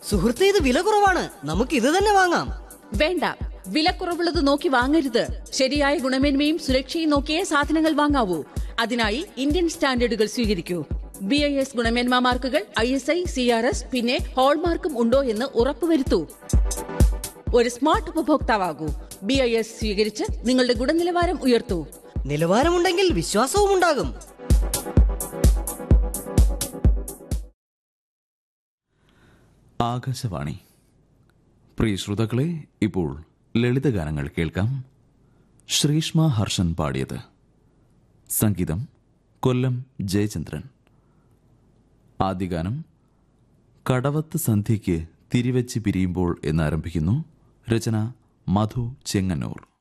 സുഹൃത്തെ ഇത് വില കുറവാണ് നമുക്ക് ഇത് തന്നെ വാങ്ങാം വേണ്ട വിലക്കുറവുള്ളത് നോക്കി വാങ്ങരുത് ശരിയായ ഗുണമേന്മയും സുരക്ഷയും നോക്കിയേ സാധനങ്ങൾ വാങ്ങാവൂ അതിനായി ഇന്ത്യൻ സ്റ്റാൻഡേർഡുകൾ സ്വീകരിക്കൂ ബി ഐ എസ് ഗുണമേന്മ മാർക്കുകൾ I S I C R S പിന്നെ ഹോൾമാർക്കും ഉണ്ടോ എന്ന് ഉറപ്പുവരുത്തൂ ഒരു സ്മാർട്ട് ഉപഭോക്താവാകൂ ബി ഐ എസ് സ്വീകരിച്ച് നിങ്ങളുടെ ഗുണനിലവാരം ഉയർത്തൂ നിലവാരമുണ്ടെങ്കിൽ വിശ്വാസവും ഉണ്ടാകും ആകാശവാണി പ്രിയ ശ്രോതാക്കളെ ഇപ്പോൾ ലളിതഗാനങ്ങൾ കേൾക്കാം ശ്രീഷ്മ ഹർഷൻ പാടിയത് സംഗീതം കൊല്ലം ജയചന്ദ്രൻ ആദ്യഗാനം കടവത്ത് സന്ധ്യയ്ക്ക് തിരിവെച്ച് പിരിയുമ്പോൾ എന്നാരംഭിക്കുന്നു രചന മധു ചെങ്ങന്നൂർ